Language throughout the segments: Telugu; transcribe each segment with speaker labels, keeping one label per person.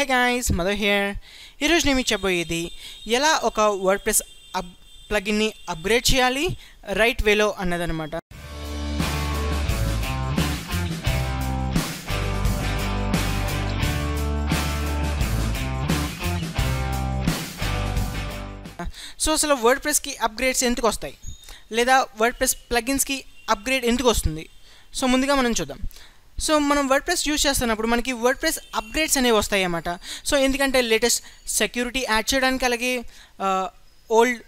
Speaker 1: హే గాయ్స్ మదర్ హియర్ ఈరోజు నేను మీకు చెప్పబోయేది ఎలా ఒక వర్డ్ ప్రెస్ అప్ ప్లగిన్ని అప్గ్రేడ్ చేయాలి రైట్ వేలో అన్నదనమాట సో అసలు వర్డ్ ప్రెస్కి అప్గ్రేడ్స్ ఎందుకు వస్తాయి లేదా వర్డ్ ప్రెస్ ప్లగిన్స్కి అప్గ్రేడ్ ఎందుకు వస్తుంది సో ముందుగా మనం చూద్దాం సో మనం వర్డ్ ప్రెస్ యూజ్ చేస్తున్నప్పుడు మనకి వర్డ్ ప్రెస్ అప్గ్రేడ్స్ అనేవి వస్తాయి అన్నమాట సో ఎందుకంటే లేటెస్ట్ సెక్యూరిటీ యాడ్ చేయడానికి అలాగే ఓల్డ్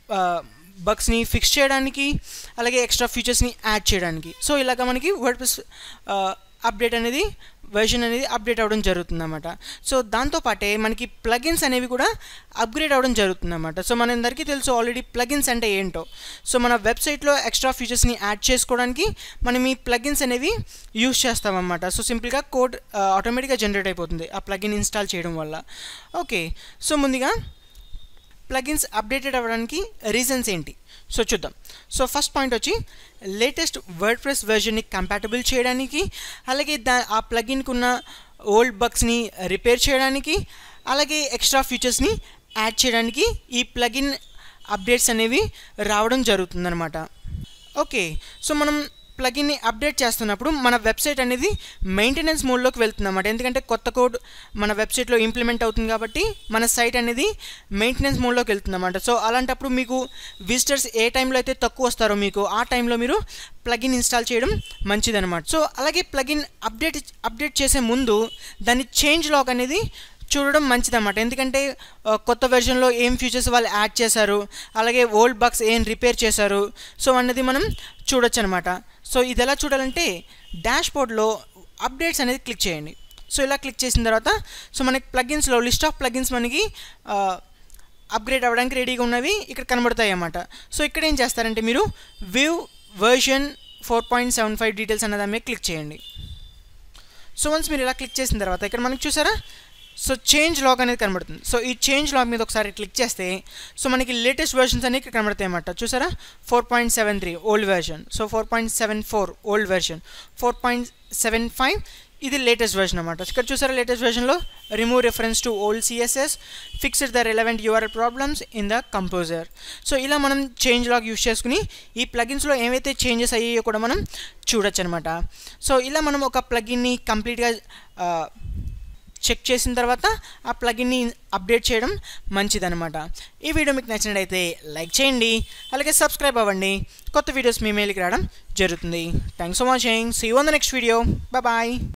Speaker 1: బగ్స్ని ఫిక్స్ చేయడానికి అలాగే ఎక్స్ట్రా ఫీచర్స్ని యాడ్ చేయడానికి సో ఇలాగ మనకి వర్డ్ ప్రెస్ అప్డేట్ అనేది వెర్షన్ అనేది అప్డేట్ అవ్వడం జరుగుతుందన్నమాట సో దాంతోపాటే మనకి ప్లగిన్స్ అనేవి కూడా అప్గ్రేడ్ అవ్వడం జరుగుతుందన్నమాట సో మనందరికీ తెలుసు ఆల్రెడీ ప్లగిన్స్ అంటే ఏంటో సో మన వెబ్సైట్లో ఎక్స్ట్రా ఫీచర్స్ని యాడ్ చేసుకోవడానికి మనం ఈ ప్లగిన్స్ అనేవి యూస్ చేస్తామన్నమాట సో సింపుల్గా కోడ్ ఆటోమేటిక్గా జనరేట్ అయిపోతుంది ఆ ప్లగిన్ ఇన్స్టాల్ చేయడం వల్ల ఓకే సో ముందుగా ప్లగిన్స్ అప్డేటెడ్ అవ్వడానికి రీజన్స్ ఏంటి సో చూద్దాం సో ఫస్ట్ పాయింట్ వచ్చి లేటెస్ట్ వర్డ్ ప్రెస్ వెర్జన్ని కంపాటబుల్ చేయడానికి అలాగే దా ఆ ప్లగిన్కి ఉన్న ఓల్డ్ బగ్స్ని రిపేర్ చేయడానికి అలాగే ఎక్స్ట్రా ఫీచర్స్ని యాడ్ చేయడానికి ఈ ప్లగిన్ అప్డేట్స్ అనేవి రావడం జరుగుతుందన్నమాట ఓకే సో మనం ప్లగిన్ని అప్డేట్ చేస్తున్నప్పుడు మన వెబ్సైట్ అనేది మెయింటెనెన్స్ మోడ్లోకి వెళ్తుందన్నమాట ఎందుకంటే కొత్త కోడ్ మన వెబ్సైట్లో ఇంప్లిమెంట్ అవుతుంది కాబట్టి మన సైట్ అనేది మెయింటెనెన్స్ మోడ్లోకి వెళ్తుందన్నమాట సో అలాంటప్పుడు మీకు విజిటర్స్ ఏ టైంలో అయితే తక్కువ వస్తారో మీకు ఆ టైంలో మీరు ప్లగిన్ ఇన్స్టాల్ చేయడం మంచిదన్నమాట సో అలాగే ప్లగిన్ అప్డేట్ అప్డేట్ చేసే ముందు దాని చేంజ్ లాగ్ అనేది చూడడం మంచిదన్నమాట ఎందుకంటే కొత్త వెర్షన్లో ఏం ఫీచర్స్ వాళ్ళు యాడ్ చేశారు అలాగే ఓల్డ్ బగ్స్ ఏం రిపేర్ చేశారు సో అన్నది మనం చూడొచ్చు అనమాట సో ఇది ఎలా చూడాలంటే డాష్ బోర్డ్లో అప్డేట్స్ అనేది క్లిక్ చేయండి సో ఇలా క్లిక్ చేసిన తర్వాత సో మనకి ప్లగిన్స్లో లిస్ట్ ఆఫ్ ప్లగిన్స్ మనకి అప్గ్రేడ్ అవ్వడానికి రెడీగా ఉన్నవి ఇక్కడ కనబడతాయి అన్నమాట సో ఇక్కడ ఏం చేస్తారంటే మీరు view version four point seven five details అన్న దాని మీద క్లిక్ చేయండి సో వన్స్ మీరు ఇలా క్లిక్ చేసిన తర్వాత ఇక్కడ మనకి చూసారా సో చేంజ్ లాగ్ అనేది కనబడుతుంది సో ఈ చేంజ్ లాగ్ మీద ఒకసారి క్లిక్ చేస్తే సో మనకి లేటెస్ట్ వెర్షన్స్ అనేవి ఇక్కడ కనబడతాయి అన్నమాట చూసారా four point seven three old version so four point seven four old version four point seven five ఇది లేటెస్ట్ వెర్షన్ అనమాట ఇక్కడ చూసారా లేటెస్ట్ వెర్షన్లో remove reference to old CSS fixed the relevant URL problems in the composer so ఇలా మనం చేంజ్ లాగ్ యూస్ చేసుకుని ఈ ప్లగిన్స్లో ఏవైతే చేంజెస్ అయ్యాయో కూడా మనం చూడొచ్చు అనమాట సో ఇలా మనం ఒక ప్లగిన్ని కంప్లీట్గా చెక్ చేసిన తర్వాత ఆ ప్లగిన్ని అప్డేట్ చేయడం మంచిదనమాట ఈ వీడియో మీకు నచ్చినట్టయితే లైక్ చేయండి అలాగే సబ్స్క్రైబ్ అవ్వండి కొత్త వీడియోస్ మీ మెయిల్కి రావడం జరుగుతుంది thanks for watching see one the next video bye